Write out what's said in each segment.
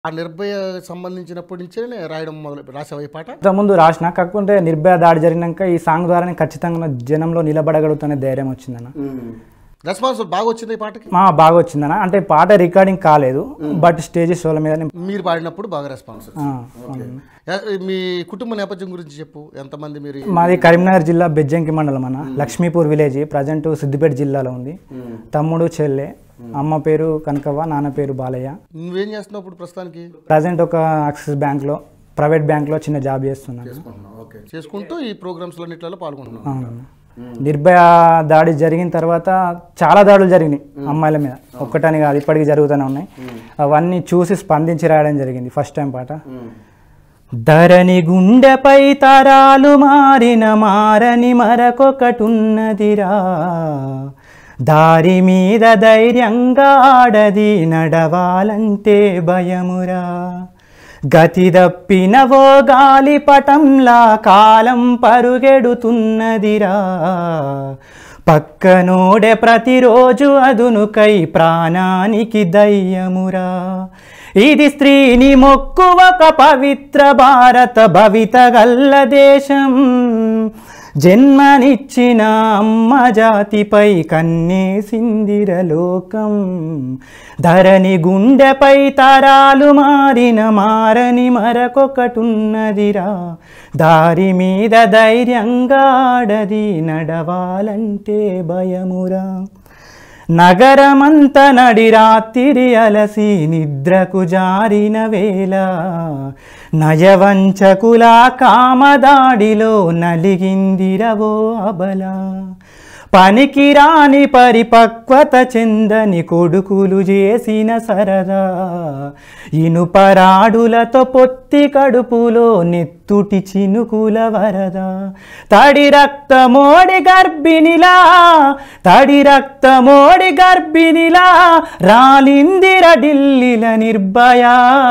ఆ నిర్భయ సంబంధించినప్పటి నుంచే రాయడం మొదలు రాసావు ఈ పాట ఇంతకుముందు రాసిన కాకుంటే నిర్భయ దాడి జరిగినాక ఈ సాంగ్ ద్వారానే ఖచ్చితంగా జనంలో నిలబడగలుగుతానే ధైర్యం వచ్చిందన్న రెస్పాన్స్ బాగా వచ్చింది ఈ పాటకి మా బాగా వచ్చిందన్న అంటే పాట రికార్డింగ్ కాలేదు బట్ స్టేజ్ షోల మీద మీరు పాడినప్పుడు బాగా రెస్పాన్స్ వచ్చింది ఓకే మీ కుటుంబ నేపథ్యం గురించి చెప్పు ఎంతమంది మీరు మాది కరీంనగర్ జిల్లా బెజ్జంకి మండలం అన్న లక్ష్మీపూర్ విలేజ్ ప్రజెంట్ సిద్దిపేట జిల్లాలో ఉంది తమ్ముడు చెల్లె అమ్మ పేరు కనకవ్వ నాన్న పేరు బాలయ్య నువ్వేం చేస్తున్నావు ఇప్పుడు ప్రస్తుతానికి ప్రజెంట్ ఒక యాక్సిస్ బ్యాంక్లో ప్రైవేట్ బ్యాంక్లో చిన్న జాబ్ చేస్తున్నాను ఓకే చేసుకుంటూ ఈ ప్రోగ్రామ్స్ అన్నిట్లలో పాల్గొంటున్నావు అవును. నిర్భయ దాడి జరిగిన తర్వాత చాలా దాడులు జరిగినాయి అమ్మాయిల మీద ఒక్కటని కాదు ఇప్పటికీ జరుగుతూనే ఉన్నాయి అవన్నీ చూసి స్పందించి రాయడం జరిగింది ఫస్ట్ టైం పాట ధరణి గుండెపై తరాలు మారిన మారని మరొకటున్నదిరా దారి మీద ధైర్యంగా ఆడది నడవాలంటే భయమురా గతి దప్పినవో గాలి పటంలా కాలం పరుగెడుతున్నదిరా పక్కనోడె ప్రతిరోజు అదునుకై ప్రాణానికి దయ్యమురా ఇది స్త్రీని మొక్కు ఒక పవిత్ర భారత భవిత గల్ల దేశం జన్మనిచ్చిన అమ్మ జాతిపై కన్నేసిందిర లోకం ధరణి గుండెపై తరాలు మారిన మారని మరొకటున్నదిరా దారి మీద ధైర్యంగా ఆడది నడవాలంటే భయమురా నగరమంత నడి రాత్రి అలసి నిద్రకు జారిన వేళ నయవంచకుల కామదాడిలో నలిగిందిరవో అబల పనికిరాని పరిపక్వత చెందని కొడుకులు చేసిన సరదా ఇనుపరాడులతో పొత్తి కడుపులో నెత్తుటి చినుకుల వరద తడి రక్తమోడి గర్భిణిలా తడి రక్తమోడి గర్భిణిలా రాలిందిర ఢిల్లీల నిర్భయ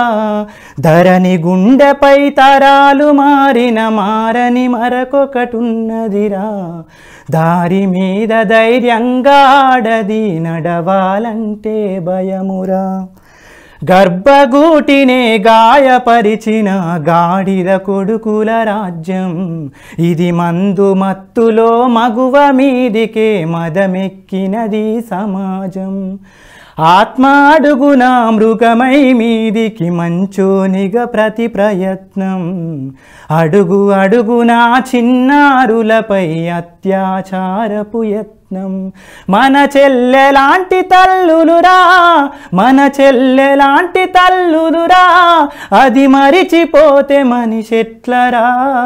ధరణి గుండెపై తరాలు మారిన మారని మరొకటున్నదిరా దారి మీద ధైర్యంగా ఆడది నడవాలంటే భయమురా గర్భగూటినే గాయపరిచిన గాడిద కొడుకుల రాజ్యం ఇది మందు మత్తులో మగువ మీదికే మదమెక్కినది సమాజం ఆత్మ అడుగున మృగమై మీదికి మంచోనిగ ప్రతి ప్రయత్నం అడుగు అడుగున చిన్నారులపై అత్యాచారపు యత్నం మన చెల్లెలాంటి తల్లులురా మన చెల్లెలాంటి తల్లులురా అది మరిచిపోతే మనిషెట్లరా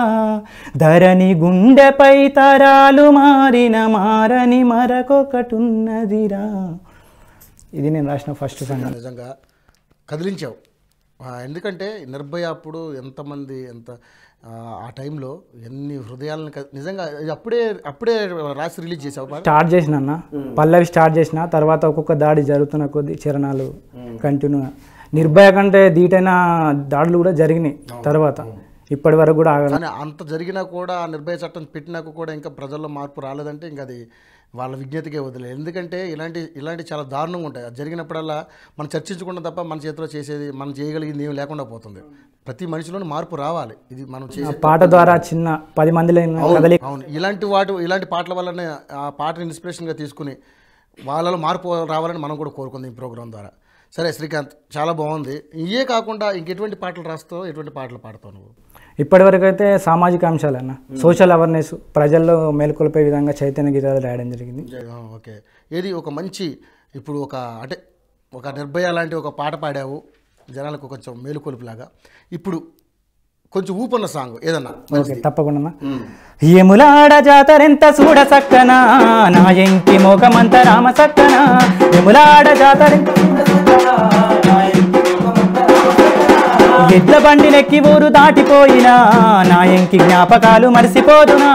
ధరణి గుండెపై తరాలు మారిన మారని మరొకటున్నదిరా ఇది నేను రాసిన ఫస్ట్ సాంగ్ నిజంగా కదిలించావు ఆ, ఎందుకంటే నిర్భయ అప్పుడు ఎంతమంది ఎంత ఆ, ఆ టైంలో ఎన్ని హృదయాలను క- నిజంగా ఇది అప్పుడే అప్పుడే రాసి రిలీజ్ చేసావు పాట స్టార్ట్ చేసిన అన్న పల్లవి స్టార్ట్ చేసిన తర్వాత ఒక్కొక్క దాడి జరుగుతున్న కొద్ది చరణాలు కంటిన్యూ నిర్భయ కంటే ధీటైన దాడులు కూడా జరిగినాయి తర్వాత ఇప్పటి వరకు కూడా ఆగల కానీ అంత జరిగినా కూడా ఆ నిర్భయ చట్టం పెట్టినాక కూడా ఇంకా ప్రజల్లో మార్పు రాలేదంటే ఇంకా అది వాళ్ళ విజ్ఞతకే వదిలేదు ఎందుకంటే ఇలాంటి ఇలాంటి చాలా దారుణంగా ఉంటాయి అది జరిగినప్పుడల్లా మనం చర్చించకుండా తప్ప మన చేతిలో చేసేది మనం చేయగలిగింది ఏమి లేకుండా పోతుంది ప్రతి మనిషిలోని మార్పు రావాలి ఇది మనం చేసే పాట ద్వారా చిన్న పది మందిలో కదలి అవును ఇలాంటి వాటి ఇలాంటి పాటల వల్లనే ఆ పాటను ఇన్స్పిరేషన్గా తీసుకుని వాళ్ళలో మార్పు రావాలని మనం కూడా కోరుకుంది ఈ ప్రోగ్రాం ద్వారా సరే శ్రీకాంత్ చాలా బాగుంది ఇవే కాకుండా ఇంకెటువంటి పాటలు రాస్తావు ఎటువంటి పాటలు పాడతావు నువ్వు ఇప్పటి వరకు అయితే సామాజిక అంశాలు అన్న సోషల్ అవేర్నెస్ ప్రజల్లో మేల్కొల్పే విధంగా చైతన్య గీతాలు రాయడం జరిగింది ఆ, ఓకే ఏది ఒక మంచి ఇప్పుడు ఒక అంటే ఒక నిర్భయ లాంటి ఒక పాట పాడావు జనాలకు కొంచెం మేలుకొలుపులాగా ఇప్పుడు కొంచెం ఊపున్న సాంగ్ ఏదన్నా ఓకే తప్పకుండా ఎములాడ జాతరెంత చూడ సక్కన నా ఎంకి మోకమంత రామ సక్కన ఎములాడ జాతరెంత చూడ సక్కన, నా ఎంకి మోకమంత రామ సక్కన. ఎడ్ల బండిలెక్కి ఊరు దాటిపోయినా నా ఎంకి జ్ఞాపకాలు మరిసిపోదునా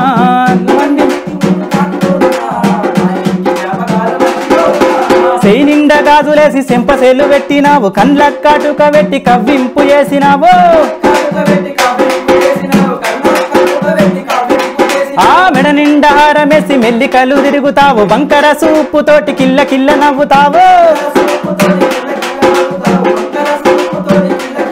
చేయి నిండా గాజులేసి సెంపసేలు పెట్టినావు కండ్ల కాటుక పెట్టి కవ్వింపు చేసినావు ఆ మెడ నిండా హారమేసి మెల్లికలు తిరుగుతావు వంకర సూపు తోటి కిల్ల కిల్ల నవ్వుతావు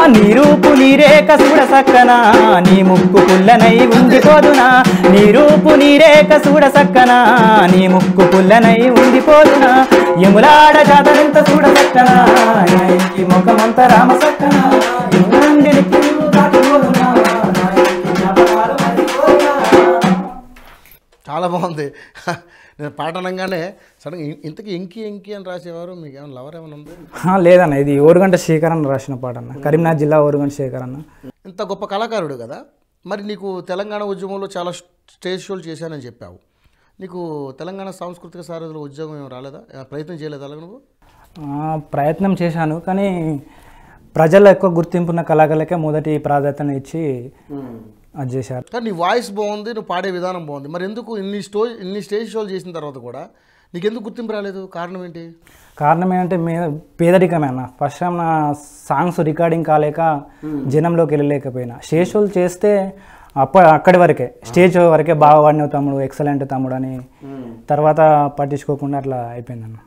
నీ రూపు నీ రేఖ చూడ సక్కనా నీ ముక్కు పుల్లనై ఉండిపోదునా నీ రూపు నీ రేఖ చూడ సక్కనా నీ ముక్కు పుల్లనై ఉండిపోదునా యములాడ జాతరెంత చూడ సక్కనా నా ఇంటి ముఖమంత రామ సక్కనా యమునండి నిత్యము దాటిపోదునా, నా ఇంటి జ్ఞాపకాలు మరిచిపోదునా. చాలా బాగుంది నేను పాట అనగానే సడన్గా ఇ- ఇంతకీ ఎంకి ఎంకి అని రాసేవారు మీకు ఏమైనా లవర్ ఏమైనా ఉంది ఆ, లేదన్న ఇది ఓరుగంట శేఖర్ అన్న రాసిన పాట అన్న కరీంనగర్ జిల్లా ఓరుగంట శేఖర్ అన్న ఇంత గొప్ప కళాకారుడు కదా మరి నీకు తెలంగాణ ఉద్యమంలో చాలా స్టేజ్ షోలు చేశానని చెప్పావు నీకు తెలంగాణ సాంస్కృతిక సారథుల ఉద్యోగం ఏమి రాలేదా ఆ, ప్రయత్నం చేయలేదా అలాగ నువ్వు ఆ, ప్రయత్నం చేశాను కానీ ప్రజల్లో ఎక్కువ గుర్తింపున్న కళాకారులకే మొదటి ప్రాధాన్యత ఇచ్చి అది చేశారు కానీ నీ వాయిస్ బాగుంది నువ్వు పాడే విధానం బాగుంది మరి ఎందుకు ఇన్ని స్టో ఇన్ని స్టేజ్ షోలు చేసిన తర్వాత కూడా నీకు ఎందుకు గుర్తింపు రాలేదు కారణం ఏంటి కారణం ఏంటంటే మే పేదరికమే అన్న ఫస్ట్ టైం నా సాంగ్స్ రికార్డింగ్ కాలేక జనంలోకి వెళ్ళలేకపోయినా స్టేజ్ షోలు చేస్తే అప్ప అక్కడి వరకే స్టేజ్ వరకే బాగా వాడిన తమ్ముడు ఎక్సలెంట్ తమ్ముడు అని తర్వాత పట్టించుకోకుండా అట్లా అయిపోయిందన్న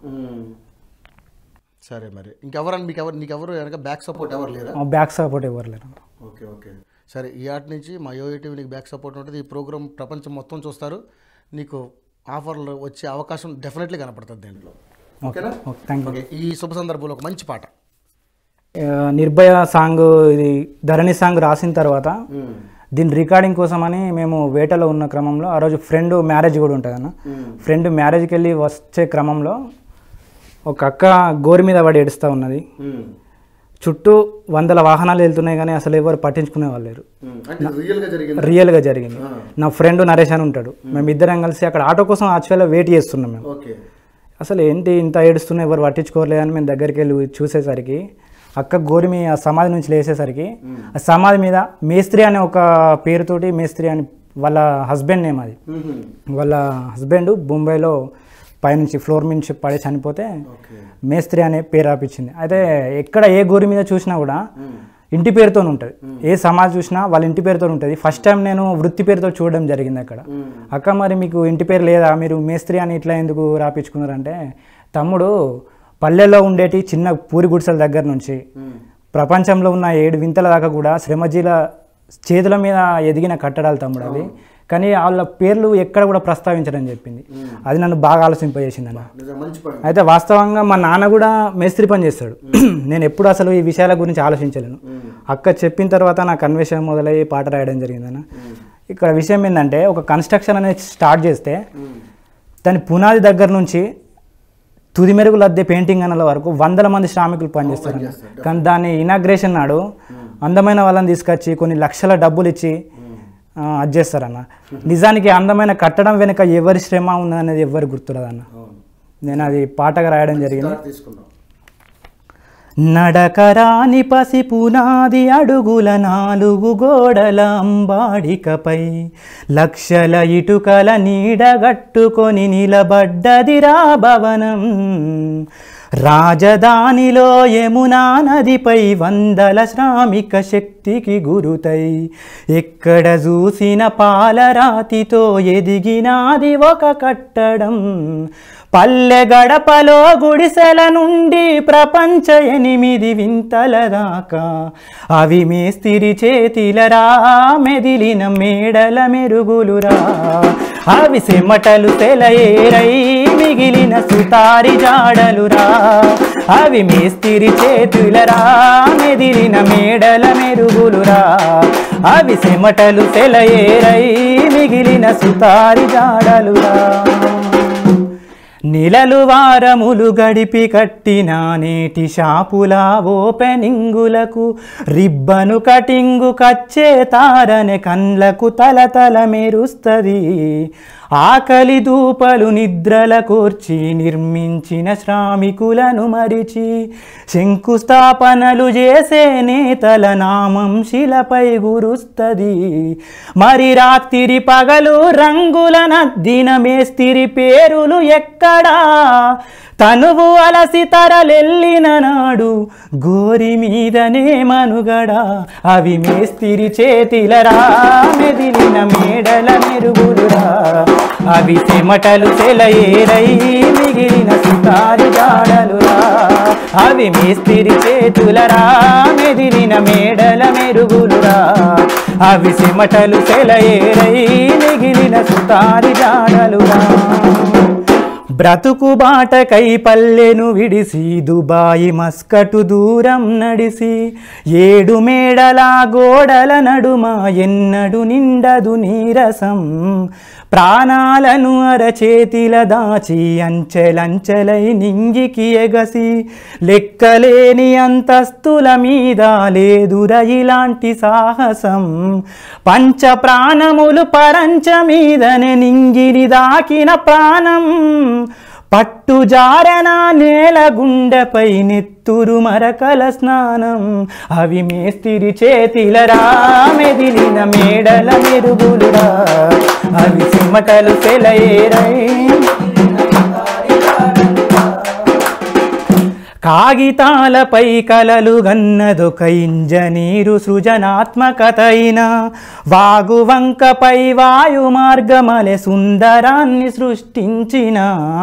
సరే మరి ఇంకెవరని మీకు ఎవరు నీకు ఎవరు వెనక బ్యాక్ సపోర్ట్ ఎవరు లేరా బ్యాక్ సపోర్ట్ ఇవ్వరు లేరు ఓకే ఓకే సరే ఈ ఆట నుంచి మా యోఏటీవీ నీకు బ్యాక్ సపోర్ట్ ఉంటుంది ఈ ప్రోగ్రామ్ ప్రపంచం మొత్తం చూస్తారు నీకు ఆఫర్లు వచ్చే అవకాశం డెఫినెట్లీ కనపడుతుంది దీంట్లో ఓకేనా ఓకే థ్యాంక్ యూ ఓకే ఈ శుభ సందర్భంలో ఒక మంచి పాట నిర్భయ సాంగ్ ఇది ధరణి సాంగ్ రాసిన తర్వాత దీని రికార్డింగ్ కోసమని మేము వేటలో ఉన్న క్రమంలో ఆ రోజు ఫ్రెండ్ మ్యారేజ్ కూడా ఉంటుంది అన్న ఫ్రెండ్ మ్యారేజ్కి వెళ్ళి వచ్చే క్రమంలో ఒక అక్క గోరి మీద పడి ఏడుస్తూ ఉన్నది చుట్టూ వందల వాహనాలు వెళ్తున్నాయి కానీ అసలు ఎవరు పట్టించుకునే వాళ్ళు లేరు అంటే రియల్గా జరిగింది రియల్గా జరిగింది నా ఫ్రెండ్ నరేష్ అని ఉంటాడు మేము ఇద్దరం కలిసి అక్కడ ఆటో కోసం యాక్చువల్గా వెయిట్ చేస్తున్నాం మేము ఓకే అసలు ఏంటి ఇంత ఏడుస్తున్నా ఎవరు పట్టించుకోలేదని మేము దగ్గరికి వెళ్ళి చూసేసరికి అక్క గోరిమి ఆ సమాధి నుంచి లేసేసరికి ఆ సమాధి మీద మేస్త్రి అనే ఒక పేరుతోటి మేస్త్రి అని వాళ్ళ హస్బెండ్ నేమ్ అది వాళ్ళ హస్బెండ్ బొంబాయిలో పైనుంచి ఫ్లోర్ నుంచి పడి చనిపోతే ఓకే మేస్త్రి అనే పేరు రాపించింది అయితే ఎక్కడ ఏ గోరి మీద చూసినా కూడా ఇంటి పేరుతో ఉంటుంది ఏ సమాధి చూసినా వాళ్ళ ఇంటి పేరుతో ఉంటుంది ఫస్ట్ టైం నేను వృత్తి పేరుతో చూడడం జరిగింది అక్కడ అక్క మరి మీకు ఇంటి పేరు లేదా మీరు మేస్త్రి అని ఇట్లా ఎందుకు రాపించుకున్నారంటే తమ్ముడు పల్లెల్లో ఉండేటి చిన్న పూరి గుడిసెల దగ్గర నుంచి ప్రపంచంలో ఉన్న ఏడు వింతల దాకా కూడా శ్రమజీల చేతుల మీద ఎదిగిన కట్టడాలు తమ్ముడు అవి కానీ వాళ్ళ పేర్లు ఎక్కడ కూడా ప్రస్తావించడం చెప్పింది అది నన్ను బాగా ఆలోచింపజేసింది అన్న నిజం మంచి పాయింట్ అయితే వాస్తవంగా మా నాన్న కూడా మేస్త్రి పని చేస్తాడు నేను ఎప్పుడు అసలు ఈ విషయాల గురించి ఆలోచించలేను అక్క చెప్పిన తర్వాత నాకు అన్వేషణ మొదలయ్యి పాట రాయడం జరిగిందన్న ఇక్కడ విషయం ఏంటంటే ఒక కన్స్ట్రక్షన్ అనేది స్టార్ట్ చేస్తే దాని పునాది దగ్గర నుంచి తుది మెరుగులు అద్దె పెయింటింగ్ అన్నల వరకు వందల మంది శ్రామికులు పనిచేస్తారు కానీ దాన్ని ఇనాగ్రేషన్ నాడు అందమైన వాళ్ళని తీసుకొచ్చి కొన్ని లక్షల డబ్బులు ఇచ్చి ఆ, అది చేస్తారన్న నిజానికి అందమైన కట్టడం వెనుక ఎవరి శ్రమ ఉన్నదనేది ఎవరు గుర్తురాదన్న అవును నేను అది పాటగా రాయడం జరిగింది తీసుకుందాం నడకరాని పసి పునాది అడుగుల నాలుగు గోడల అంబాడికపై లక్షల ఇటుకల నీడగట్టుకొని నిలబడ్డదిరా భవనం రాజధానిలో యమునా నదిపై వందల శ్రామిక శక్తికి గురుతై ఎక్కడ చూసిన పాలరాతితో ఎదిగినాది ఒక కట్టడం పల్లె గడపలో గుడిసెల నుండి ప్రపంచ ఎనిమిది వింతల దాకా అవి మేస్తిరి చేతిలరా మెదిలిన మేడల మెరుగులురా అవి సెమటలు సెలయేరై మిగిలిన సుతారి జాడలురా అవి మేస్తిరి చేతులరా మెదిలిన మేడల మెరుగులురా అవి సెమటలు సెలయేరై మిగిలిన సుతారి జాడలురా నెలలు వారములు గడిపి కట్టిన నేటి షాపుల ఓపెనింగులకు రిబ్బను కటింగు కచ్చే తారనే కండ్లకు తల తల మెరుస్తుంది ఆకలి దూపలు నిద్రల కోర్చి నిర్మించిన శ్రామికులను మరిచి శంకుస్థాపనలు చేసే నేతల నామం శిలపై గురుస్తుంది మరి రాత్రి పగలు రంగుల నద్దిన మేస్తిరి పేరులు ఎక్కడా తనువు అలసి తరలెల్లిన నాడు గోరి మీదనే మనుగడ అవి మేస్తిరి చేతిలరా మెదిలిన మేడల మెరుగులురా అవి చెమటలు సెలయేరై మిగిలిన సుతారి జాడలురా అవి మేస్తిరి చేతులరా మెదిలిన మేడల మెరుగులురా అవి సిమటలు సెలయేరై మిగిలిన సుతారి జాడలురా బ్రతుకు బాటకై పల్లెను విడిసి దుబాయి మస్కటు దూరం నడిసి ఏడు మేడల గోడల నడుమ ఎన్నడు నిండదు నీరసం ప్రాణాలను అరచేతిల దాచి అంచెలంచెలై నింగికి ఎగసి లెక్కలేని అంతస్తుల మీద లేదుర ఇలాంటి సాహసం పంచ ప్రాణములు పరంచ మీదనే నింగిని దాకిన ప్రాణం పట్టు జారన నేల గుండెపై నెత్తురు మరకల స్నానం అవి మేస్తిరి చేతిలరా మెదిలిన మేడల మెరుగులురా అవి సిమ్మటలు సెలయేరై కాగితాలపై కలలు గన్నదొక ఇంజనీరు సృజనాత్మకతైన వాగు వంకపై వాయు మార్గమలె సుందరాన్ని సృష్టించిన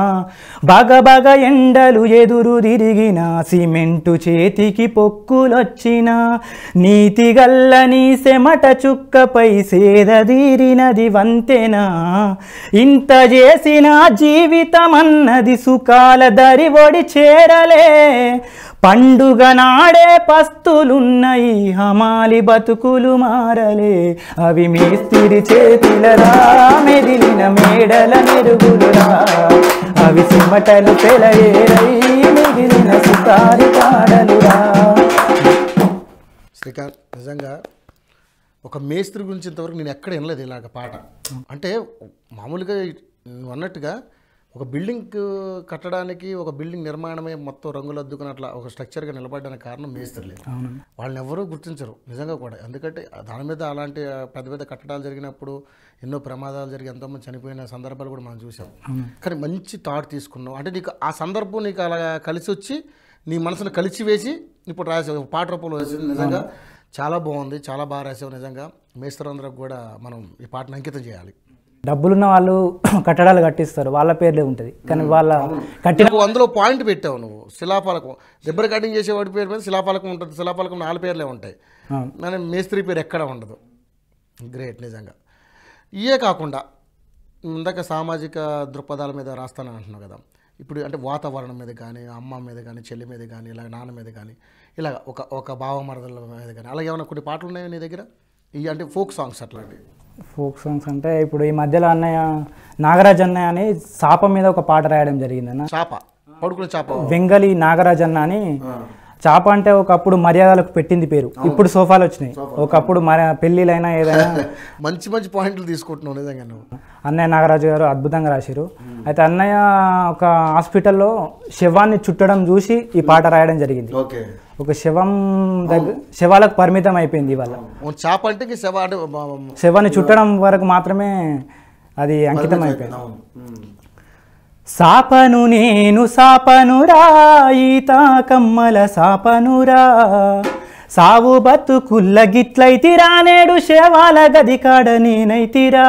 బగబగ ఎండలు ఎదురు తిరిగిన సిమెంటు చేతికి పొక్కులొచ్చిన నీతి గల్లని సెమట చుక్కపై సేదదీరినది వంతెన ఇంత చేసిన జీవితమన్నది సుఖాల దరి ఒడి చేరలే పండుగ నాడే పస్తులున్నయి హమాలి బతుకులు మారలే అవి మేస్తిరి చేతిలరా మెదిలిన మేడల మెరుగులురా అవి సిమ్మటలు పెలయేరై మిగిలిన సుతారి కాడలురా శ్రీకాంత్ నిజంగా ఒక మేస్త్రి గురించి ఇంతవరకు నేను ఎక్కడ వినలేదు ఇలాగ పాట అంటే మామూలుగా నువ్వు అన్నట్టుగా ఒక బిల్డింగ్ కట్టడానికి ఒక బిల్డింగ్ నిర్మాణమే మొత్తం రంగులు అద్దుకున్నట్ల ఒక స్ట్రక్చర్గా నిలబడడానికి కారణం మేస్త్రులే వాళ్ళని ఎవరూ గుర్తించరు నిజంగా కూడా ఎందుకంటే దాని మీద అలాంటి పెద్ద పెద్ద కట్టడాలు జరిగినప్పుడు ఎన్నో ప్రమాదాలు జరిగి ఎంతోమంది చనిపోయిన సందర్భాలు కూడా మనం చూసాం కానీ మంచి థాట్ తీసుకున్నావు అంటే నీకు ఆ సందర్భం నీకు అలా కలిసి వచ్చి నీ మనసును కలిసి వేసి ఇప్పుడు రాసావు ఒక పాట రూపంలో వేసింది నిజంగా చాలా బాగుంది చాలా బాగా రాసావు నిజంగా మేస్త్రందరికి కూడా మనం ఈ పాటను అంకితం చేయాలి డబ్బులున్న వాళ్ళు కట్టడాలు కట్టిస్తారు వాళ్ళ పేర్లే ఉంటుంది కానీ వాళ్ళ కట్టిన నువ్వు అందులో పాయింట్ పెట్టావు నువ్వు శిలాఫలకం దెబ్బర కటింగ్ చేసేవాడి పేరు మీద శిలాఫలకం ఉంటుంది శిలాఫలకం నాలుగు పేర్లే ఉంటాయి అవును. మన మేస్త్రి పేరు ఎక్కడ ఉండదు గ్రేట్ నిజంగా ఇయే కాకుండా ఇందాక సామాజిక దృక్పథాల మీద రాస్తాను అంటున్నావు కదా ఇప్పుడు అంటే వాతావరణం మీద కానీ అమ్మ మీద కానీ చెల్లి మీద కానీ ఇలా నాన్న మీద కానీ ఇలా ఒక ఒక భావమరదల మీద కానీ అలాగే ఏమైనా కొన్ని పాటలు ఉన్నాయా నీ దగ్గర ఇవి అంటే ఫోక్ సాంగ్స్ అట్లాంటివి ఫోక్ సాంగ్స్ అంటే ఇప్పుడు ఈ మధ్యలో అన్నయ్య నాగరాజ్ అన్నయ్య అని శాపం మీద ఒక పాట రాయడం జరిగిందన్న చాప పడుకునే చాప వెంగలి నాగరాజ్ అన్న అని చాప అంటే ఒకప్పుడు మర్యాదలకు పెట్టింది పేరు ఇప్పుడు సోఫాలు వచ్చినాయి ఒకప్పుడు మరి పెళ్ళిళ్ళైనా ఏదైనా మంచి మంచి పాయింట్లు తీసుకుంటున్నావు నిజంగా నువ్వు అన్నయ్య నాగరాజు గారు అద్భుతంగా రాశారు అయితే అన్నయ్య ఒక హాస్పిటల్లో శవాన్ని చుట్టడం చూసి ఈ పాట రాయడం జరిగింది ఓకే ఒక శవం దగ్గర శవాలకు పరిమితం అయిపోయింది ఇవాళ చాప అంటే ఇంక శవ అంటే బ- బ- శవాన్ని చుట్టడం వరకు మాత్రమే అది అంకితం అయిపోయింది అవును. ఉమ్. సాపను నేను సాపనురా ఈత కమ్మల సాపనురా సావు బతుకుల్ల గిట్లయితిరా నేడు శవాల గది కాడ నేనైతిరా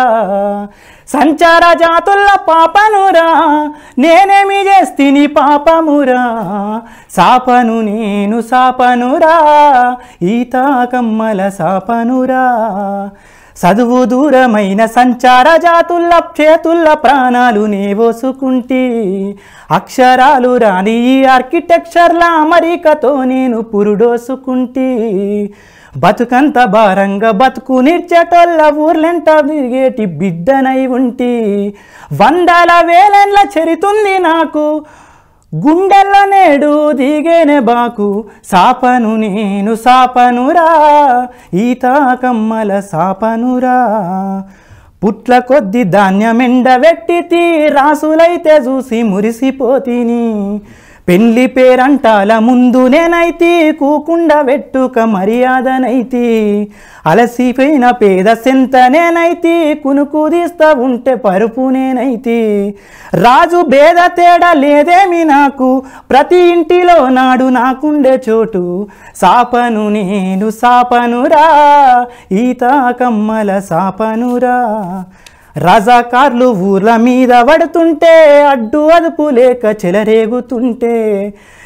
సంచార జాతుల్ల పాపనురా నేనేమి చేస్తిని పాపమురా సాపను నేను సాపనురా ఈత కమ్మల సాపనురా చదువు దూరమైన సంచార జాతుల్ల చేతుల్ల ప్రాణాలు నేవోసుకుంటి అక్షరాలు రాని ఈ ఆర్కిటెక్చర్ల అమరికతో నేను పురుడోసుకుంటి బతుకంత భారంగా బతుకు నిర్చేటోళ్ళ ఊర్లెంట తిరిగేటి బిడ్డనై ఉంటి వందల వేలెండ్ల చెరితుంది నాకు గుండెల్లో నేడు దిగేనే బాకు సాపను నేను సాపనురా ఈత కమ్మల సాపనురా పుట్ల కొద్ది ధాన్యమెండ వెట్టితి రాసులైతే చూసి మురిసిపోతిని పెళ్లి పేరంటాల ముందు నేనైతి కూకుండా వెట్టుక మర్యాదనైతి అలసిపోయిన పేద సెంత నేనైతి కునుకు తీస్తా ఉంటే పరుపు నేనైతి రాజు భేద తేడా లేదేమి నాకు ప్రతి ఇంటిలో నాడు నాకుండే చోటు సాపను నేను సాపనురా ఈత కమ్మల సాపనురా రజాకార్లు ఊర్ల మీద పడుతుంటే అడ్డు అదుపు లేక చెలరేగుతుంటే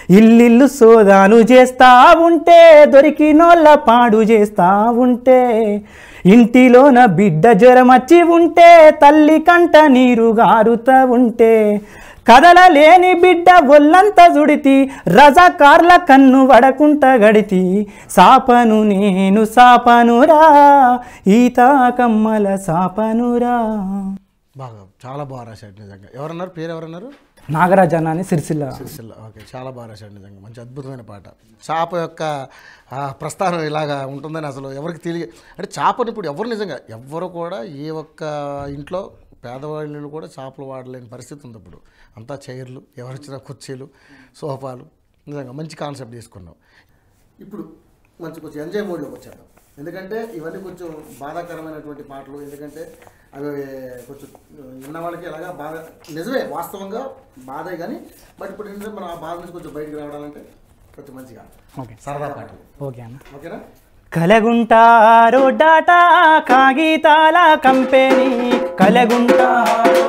ఇల్లిల్లు సోదాలు చేస్తా ఉంటే దొరికినోళ్ళ పాడు చేస్తా ఉంటే ఇంటిలోన బిడ్డ జ్వరం వచ్చి ఉంటే తల్లి కంట నీరు గారుతా ఉంటే కదలలేని బిడ్డ ఒళ్ళంతా జుడితి రజాకార్ల కన్ను వడకుంట గడితి సాపను నేను సాపనురా ఈత కమ్మల సాపనురా బాగా చాలా బాగా రాశాడు నిజంగా ఎవరన్నారు పేరు ఎవరన్నారు నాగరాజన్న అని సిరిసిల్ల సిరిసిల్ల ఓకే చాలా బాగా రాశాడు నిజంగా మంచి అద్భుతమైన పాట చాప యొక్క ఆ, ప్రస్థానం ఇలాగా ఉంటుందని అసలు ఎవరికి తెలియ అంటే చాపను ఇప్పుడు ఎవరు నిజంగా ఎవరు కూడా ఏ ఒక్క ఇంట్లో పేదవాళ్ళు కూడా చేపలు వాడలేని పరిస్థితి ఉంది ఇప్పుడు అంతా చైర్లు ఎవరు వచ్చినా కుర్చీలు సోఫాలు నిజంగా మంచి కాన్సెప్ట్ తీసుకున్నాం ఇప్పుడు మంచి కొంచెం ఎంజాయ్ మోడ్లోకి వచ్చాను ఎందుకంటే ఇవన్నీ కొంచెం బాధాకరమైనటువంటి పాటలు ఎందుకంటే అవి కొంచెం విన్న వాళ్ళకి ఎలాగా బాధ నిజమే వాస్తవంగా బాధే కానీ బట్ ఇప్పుడు ఏంటంటే మనం ఆ బాధ నుంచి కొంచెం బయటకు రావడాలంటే కొంచెం మంచిగా ఓకే సరదా పాటలు ఓకే అన్న ఓకేనా కలగుంటారో డాటా కాగితాల కంపెనీ కలగుంటారో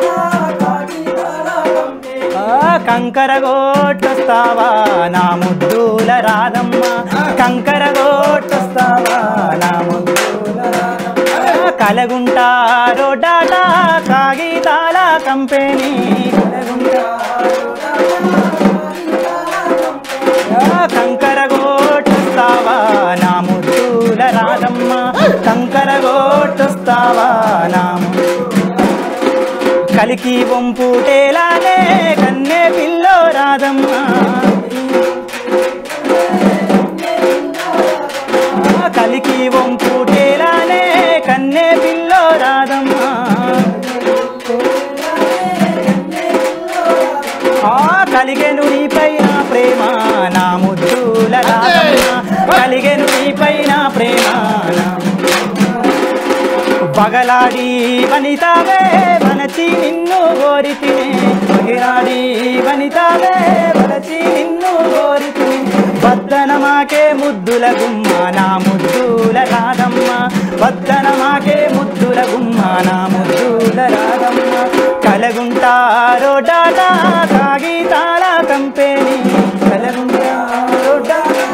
కంకర గోట్టొస్తావా నా ముద్దుల రాధమ్మ కంకర గోట్టొస్తావా నా ముద్దుల రాధమ్మ కలగుంటారో డాటా కాగితాల కంపెనీ కంకర గోట్టొస్తావా నా ముద్దుల రాధమ్మ కంకర గోట్టొస్తావా నా ముద్దుల కలికి వంపుటేలానే కన్నే పిల్లో రాదమ్మ కలికి వంపుటేలానే కన్నే పిల్లో రాదమ్మ ఆ కలిగెను నీపైన ప్రేమ నా ముద్దుల రాదమ్మ కలిగెను నీపైన ప్రేమ నా పగలాడి వనితావే వనచి నిన్ను కోరితినే పగలాడి వనితావే వనచి నిన్ను కోరితిని వద్దనమాకే ముద్దుల గుమ్మ నా ముద్దుల రాధమ్మ వద్దనమాకే ముద్దుల గుమ్మ నా ముద్దుల రాధమ్మ కలగుంటారో డాటా కాగితాల కంపెనీ కలగుంటారో డాటా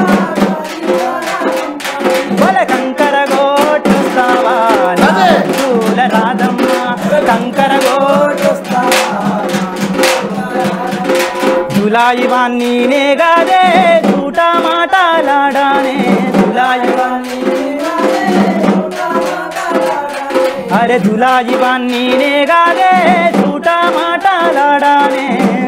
బల కంకర గోటొస్తావా పూల రాధమ్మ కంకర గోటొస్తావా జులాయి వాణ్ణి నేగాదే జూటా మాటలాడానే జులాయి వాణ్ణి అరే జులాయి వాణ్ణి నేగాదే జూటా మాటలాడానే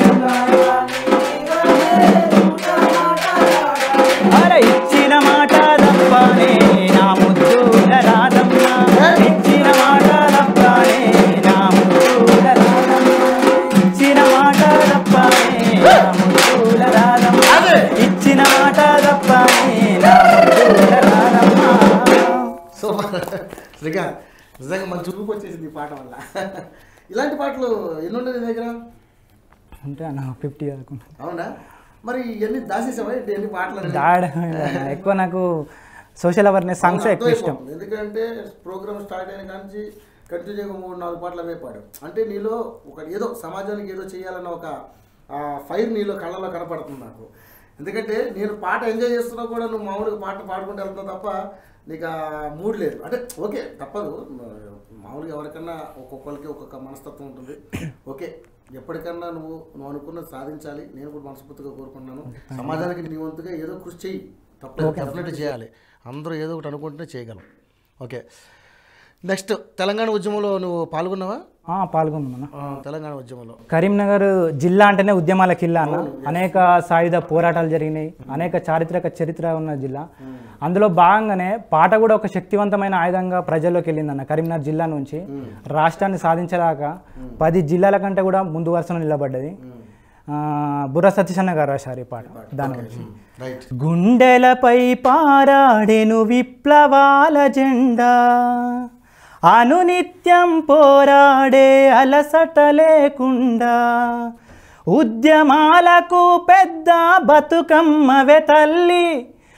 అరే ఇచ్చిన మాట తప్పనే నా ముద్దుల రాధమ్మ ఇచ్చిన మాట తప్పనే నా ముద్దుల రాధమ్మ ఇచ్చిన మాట తప్పనే నా ముద్దుల రాధమ్మ ఇచ్చిన మాట తప్పనే నా ముద్దుల రాధమ్మ సూపర్ శ్రీకాంత్ నిజంగా మన చూపు వచ్చేసింది ఈ పాట వల్ల ఇలాంటి పాటలు ఎన్ని ఉన్నాయి నీ దగ్గర అంటే నా ఫిఫ్టీ అనుకున్నా అవునా మరి ఇవన్నీ దాసేసావా ఏంటి ఎన్ని పాటలు అనేవి? దాడ ఎక్కువ నాకు సోషల్ అవేర్నెస్ సాంగ్స్ అవును, ఎక్కువ ఇష్టం అర్థమైపోతుంది. ఎందుకంటే ప్రోగ్రామ్ స్టార్ట్ అయిన కాంచి కంటిన్యూగా మూడు నాలుగు పాటలు అవే పాడావు అంటే నీలో ఒక ఏదో సమాజానికి ఏదో చేయాలన్న ఒక ఆ, ఫైర్ నీలో కళ్ళలో కనపడుతుంది నాకు ఎందుకంటే నేను పాట ఎంజాయ్ చేస్తున్నా కూడా నువ్వు మామూలుగా పాట పాడుకుంటూ వెళ్తున్నావు తప్ప నీకు ఆ మూడ్ లేదు అంటే ఓకే తప్పదు మామూలుగా ఎవరికన్నా ఒక్కొక్కరికి ఒక్కొక్క మనస్తత్వం ఉంటుంది ఓకే ఎప్పటికన్నా నువ్వు నువ్వు అనుకున్నది సాధించాలి నేను కూడా మనస్ఫూర్తిగా కోరుకుంటున్నాను సమాజానికి నీ వంతుగా ఏదో కృషి చెయ్యి తప్పదు డెఫినెట్ చేయాలి అందరూ ఏదో ఒకటి అనుకుంటే చేయగలం ఓకే నెక్స్ట్ తెలంగాణ ఉద్యమంలో నువ్వు పాల్గొన్నావా ఆ, పాల్గొన్నాం అన్న ఆ, తెలంగాణ ఉద్యమంలో కరీంనగర్ జిల్లా అంటేనే ఉద్యమాల కిల్లా అన్న అనేక సాయుధ పోరాటాలు జరిగినాయి అనేక చారిత్రక చరిత్ర ఉన్న జిల్లా అందులో భాగంగానే పాట కూడా ఒక శక్తివంతమైన ఆయుధంగా ప్రజల్లోకి వెళ్ళిందన్న కరీంనగర్ జిల్లా నుంచి రాష్ట్రాన్ని సాధించలేక పది జిల్లాల కంటే కూడా ముందు వరుసలో నిలబడ్డది ఆ, బుర్ర సతీష్ గారు రాశారు ఈ పాట దాని గురించి రైట్ గుండెలపై పారాడెను విప్లవాల జెండా అనునిత్యం పోరాడే అలసట లేకుండా ఉద్యమాలకు పెద్ద బతుకమ్మవే తల్లి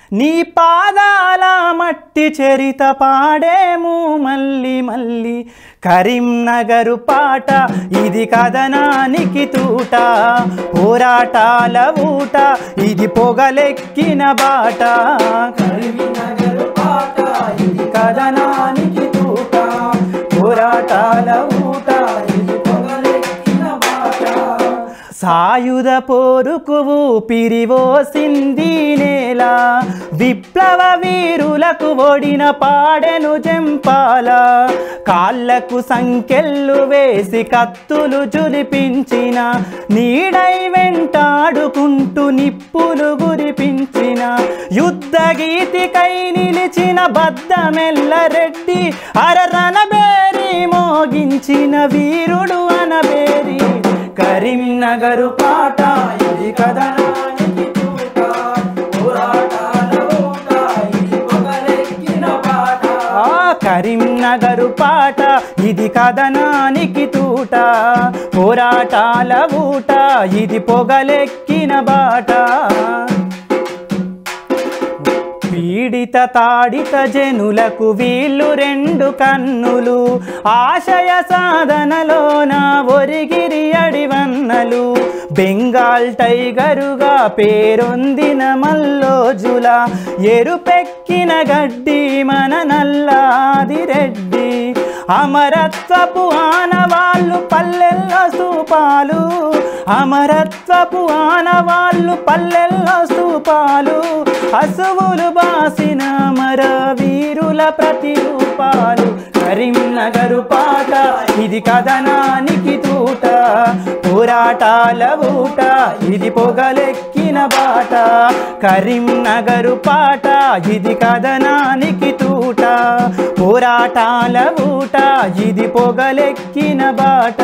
నీ పాదాల మట్టి చరిత పాడేము మళ్ళీ మళ్ళీ కరీంనగరు పాట ఇది కథనానికి తూట పోరాటాల ఊట ఇది పొగలెక్కిన బాట కరీంనగరు పాట ఇది కథనానికి తూట పోరాటాల ఊట ఇది పొగలెక్కిన బాట సాయుధ పోరుకు ఊపిరివోసింది నేల విప్లవ వీరులకు ఒడిన పాడెను జంపాల కాళ్ళకు సంకెళ్ళు వేసి కత్తులు జులిపించిన నీడై వెంటాడుకుంటూ నిప్పులు గురిపించిన యుద్ధ గీతికై నిలిచిన బద్దమెల్లరెడ్డి అరరణబేరి మోగించిన వీరుడు అనబేరి కరీంనగరు పాట ఇది కథనానికి తూట పోరాటాల ఊట ఇది పొగలెక్కిన పాట ఆ కరీంనగరు పాట ఇది కథనానికి తూట పోరాటాల ఊట ఇది పొగలెక్కిన బాట పీడిత తాడిత జనులకు వీళ్ళు రెండు కన్నులు ఆశయ సాధనలోన ఒరిగిరి అడివన్నలు బెంగాల్ టైగరుగా పేరొందిన మల్లోజుల ఎరుపెక్కిన గడ్డి మన నల్లాది రెడ్డి అమరత్వపు ఆనవాళ్ళు పల్లెల్లో స్తూపాలు అమరత్వపు ఆనవాళ్ళు పల్లెల్లో స్తూపాలు అసువులు బాసిన మర వీరుల ప్రతిరూపాలు కరీంనగరు పాట ఇది కథనానికి తూట పోరాటాల ఊట ఇది పొగలెక్కిన బాట కరీంనగరు పాట ఇది కథనానికి తూట పోరాటాల ఊట ఇది పొగలెక్కిన బాట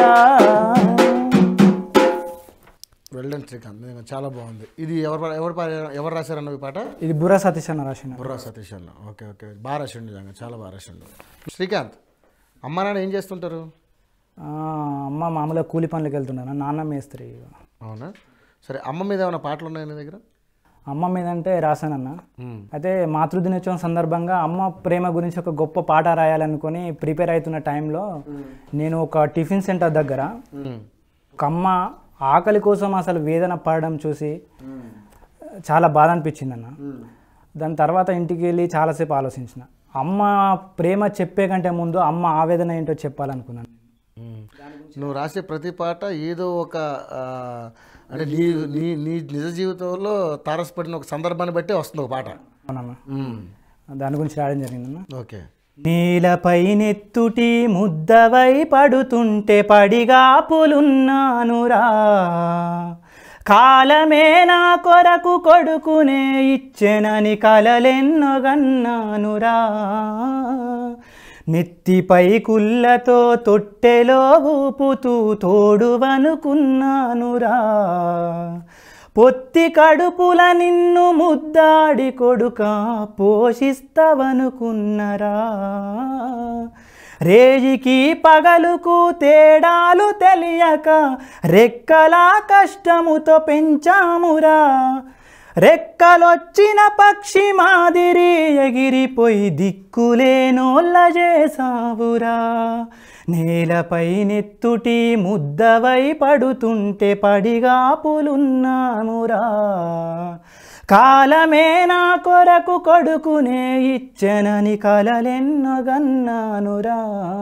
వెళ్ళండి శ్రీకాంత్ నిజంగా చాలా బాగుంది ఇది ఎవరు ఎవరు పా- ఎవరు రాశారన్న ఈ పాట ఇది బుర్ర సతీష్ అన్న రాసిన బుర్రా సతీష్ అన్న ఓకే ఓకే బాగా రాసిండు నిజంగా చాలా బాగా రాసిండు శ్రీకాంత్ అమ్మ నాన్న ఏం చేస్తుంటారు ఆ, అమ్మ మామూలుగా కూలి పనులకు వెళ్తున్నాను నాన్న మేస్త్రి అవునా సరే అమ్మ మీద ఏమైనా పాటలు ఉన్నాయా నీ దగ్గర అమ్మ మీద అంటే రాశానన్న మ్మ్. అయితే మాతృదినోత్సవం సందర్భంగా అమ్మ ప్రేమ గురించి ఒక గొప్ప పాట రాయాలనుకొని ప్రిపేర్ అవుతున్న టైంలో నేను ఒక టిఫిన్ సెంటర్ దగ్గర మ్మ్. ఒక అమ్మ ఆకలి కోసం అసలు వేదన పడడం చూసి చాలా బాధ అనిపించింది అన్న దాని తర్వాత ఇంటికి వెళ్ళి చాలాసేపు ఆలోచించిన అమ్మ ప్రేమ చెప్పే కంటే ముందు అమ్మ ఆవేదన ఏంటో చెప్పాలనుకున్నాను మ్మ్. నువ్వు రాసే ప్రతి పాట ఏదో ఒక ఆ, అంటే నీ నీ నీ నిజ జీవితంలో తారసపడిన ఒక సందర్భాన్ని బట్టి వస్తుంది ఒక పాట అవునన్న మ్మ్. దాని గురించి రాయడం జరిగిందన్న ఓకే నీలపై నెత్తుటి ముద్దవై పడుతుంటే పడిగాపులున్నానురా కాలమే నా కొరకు కొడుకునే ఇచ్చెనని కలలెన్నొగన్నానురా నెత్తిపై కుళ్ళతో తొట్టెలో ఊపుతూ తోడువనుకున్నానురా పొత్తి కడుపుల నిన్ను ముద్దాడి కొడుక పోషిస్తవనుకున్నరా రేజికి పగలుకు తేడాలు తెలియక రెక్కలా కష్టముతో పెంచామురా రెక్కలొచ్చిన పక్షి మాదిరి ఎగిరిపోయి దిక్కులేనోళ్ళ చేసావురా నేలపై నెత్తుటి ముద్దవై పడుతుంటే పడిగాపులున్నామురా కాలమే నా కొరకు కొడుకునే ఇచ్చెనని కలలెన్నగన్నానురా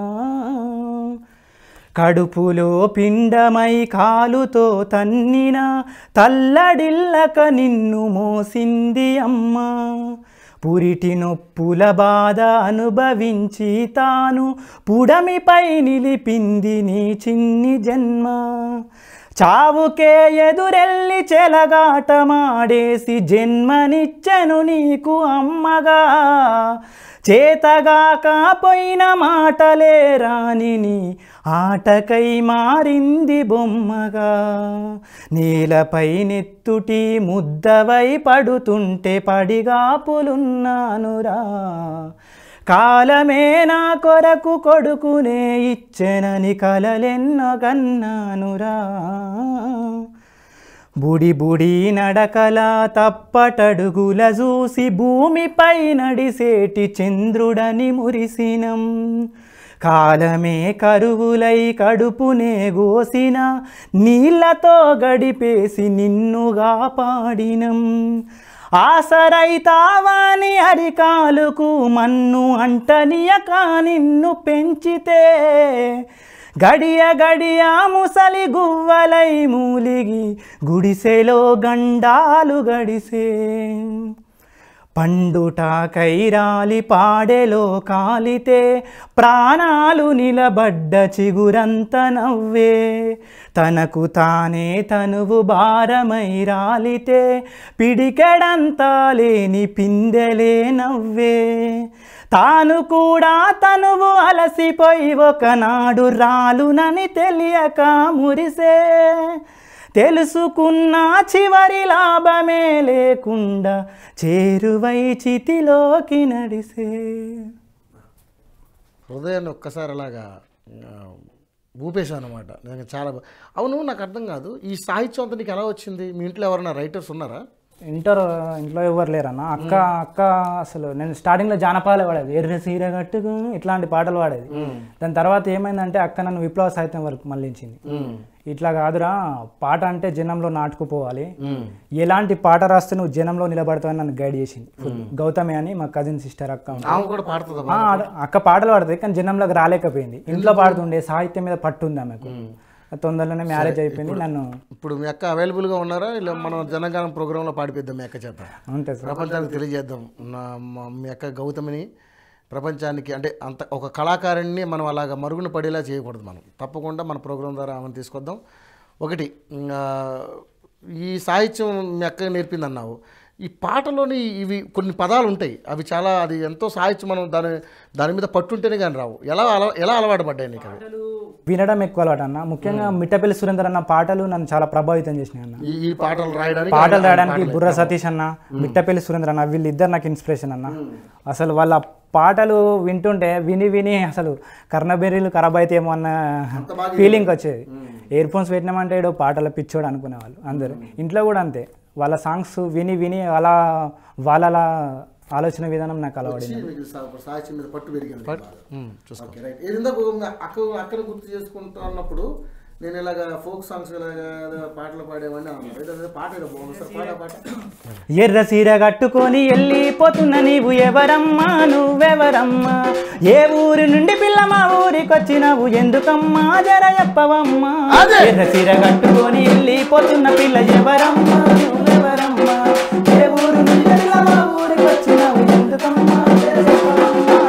కడుపులో పిండమై కాలుతో తన్నిన తల్లడిల్లక నిన్ను మోసింది అమ్మా పురిటి నొప్పుల బాధ అనుభవించి తాను పుడమిపై నిలిపింది నీ చిన్ని జన్మ చావుకే ఎదురెల్లి చెలగాటమాడేసి జన్మనిచ్చెను నీకు అమ్మగా చేతగా కాపోయిన మాటలే రానిని ఆటకై మారింది బొమ్మగా నేలపై నెత్తుటి ముద్దవై పడుతుంటే పడిగాపులున్నానురా కాలమే నా కొరకు కొడుకునే ఇచ్చెనని కలలెన్నో కన్నానురా బుడి బుడి నడకల తప్పటడుగుల చూసి భూమిపై నడిసేటి చంద్రుడని మురిసినం కాలమే కరువులై కడుపునే గోసిన నీళ్లతో గడిపేసి నిన్నుగా పాడినం ఆసరైతావాని అరికాలుకు మన్ను అంటనియక నిన్ను పెంచితే గడియ గడియ ముసలి గువ్వలై మూలిగి గుడిసెలో గండాలు గడిసే పండుట కైరాలి పాడెలో కాలితే ప్రాణాలు నిలబడ్డ చిగురంత నవ్వే తనకు తానే తనువు భారమై రాలితే పిడికెడంతా లేని పిందెలే నవ్వే తాను కూడా తనువు అలసిపోయి ఒకనాడు రాలునని తెలియక మురిసే తెలుసుకున్న చివరి లాభమే లేకుండా చేరువై చితిలోకి నడిసే హృదయాన్ని ఒక్కసారి అలాగా ఆ, ఊపేశాను అనమాట నిజంగా చాలా బా- అవును నాకు అర్థం కాదు ఈ సాహిత్యం అంతా నీకు ఎలా వచ్చింది మీ ఇంట్లో ఎవరైనా రైటర్స్ ఉన్నారా ఇంటర్ ఇంట్లో ఎవరు లేరన్న అక్క అక్క అసలు నేను స్టార్టింగ్లో జానపాలే పాడేది ఎర్ర సీర కట్టుకుని ఇట్లాంటి పాటలు పాడేది దాని తర్వాత ఏమైందంటే అక్క నన్ను విప్లవ సాహిత్యం వరకు మళ్ళించింది ఇట్లా కాదురా పాట అంటే జనంలో నాటుకుపోవాలి ఎలాంటి పాట రాస్తే నువ్వు జనంలో నిలబడతావని నన్ను గైడ్ చేసింది గౌతమి అని మా కజిన్ సిస్టర్ అక్క ఉంది. ఆమె కూడా పాడుతుందా ఆ, ఆడ- అక్క పాటలు పాడుతుంది కానీ జనంలోకి రాలేకపోయింది ఇంట్లో పాడుతుండే సాహిత్యం మీద పట్టు ఉంది ఆమెకు తొందరలోనే మ్యారేజ్ అయిపోయింది నన్ను ఇప్పుడు మీ అక్క అవైలబుల్గా ఉన్నారా ఇలా మనం జనగానం ప్రోగ్రాంలో పాడిపిద్దాం మీ అక్క చేత అంతే సార్ ప్రపంచానికి తెలియజేద్దాం నా మా- మీ అక్క గౌతమిని ప్రపంచానికి అంటే అంత ఒక కళాకారుణ్ణి మనం అలాగ మరుగున పడేలా చేయకూడదు మనం తప్పకుండా మన ప్రోగ్రాం ద్వారా ఆమెను తీసుకొద్దాం ఒకటి ఆ, ఈ సాహిత్యం మీ అక్క నేర్పింది అన్నావు ఈ పాటలోని ఇవి కొన్ని పదాలు ఉంటాయి అవి చాలా అది ఎంతో సాహిత్యం మనం దాని దాని మీద పట్టుంటేనే కానీ రావు ఎలా అల ఎలా అలవాటు పడ్డాయి నీకు అవి వినడం ఎక్కువ అలవాటు అన్న ముఖ్యంగా మిట్టపల్లి సురేందర్ అన్న పాటలు నన్ను చాలా ప్రభావితం చేసినాయి అన్న ఈ ఈ పాటలు రాయడానికి పాటలు రాయడానికి బుర్ర సతీష్ అన్న మిట్టపల్లి సురేంద్ర అన్న వీళ్ళిద్దరు నాకు ఇన్స్పిరేషన్ అన్న అసలు వాళ్ళ పాటలు వింటుంటే విని విని అసలు కర్ణబెర్రీలు ఖరాబ్ అయితేమో అన్న ఫీలింగ్ వచ్చేది ఇయర్ ఫోన్స్ పెట్టినామంటే ఏడో పాటల పిచ్చోడు అనుకునేవాళ్ళు అందరు ఇంట్లో కూడా అంతే వాళ్ళ సాంగ్స్ విని విని అలా వాళ్ళ అలా ఆలోచన విధానం నాకు అలవడింది మీకు సా- సాహిత్యం మీద పట్టు పెరిగింది ఓకే రైట్ ఇందాక అక్క అక్కను గుర్తు చేసుకుంటూ అన్నప్పుడు నేను ఇలాగ ఫోక్ సాంగ్స్ ఇలాగ ఏదో పాటలు పాడేవాడిని అన్నారు ఏదో ఏదో పాట ఏదో బాగుంది సార్ పాట పాట ఎర్ర సీర కట్టుకొని వెళ్ళిపోతున్న నీవు ఎవరమ్మా నువ్వెవరమ్మా ఏ ఊరి నుండి పిల్ల మా ఊరికొచ్చినావు ఎందుకమ్మా జర చెప్పవమ్మా అదే. ఎర్ర సీర కట్టుకొని వెళ్ళిపోతున్న పిల్ల ఎవరమ్మా నువ్వెవరమ్మా ఏ ఊరు నుండి పిల్ల మా ఊరికొచ్చినావు ఎందుకమ్మా జర చెప్పవమ్మా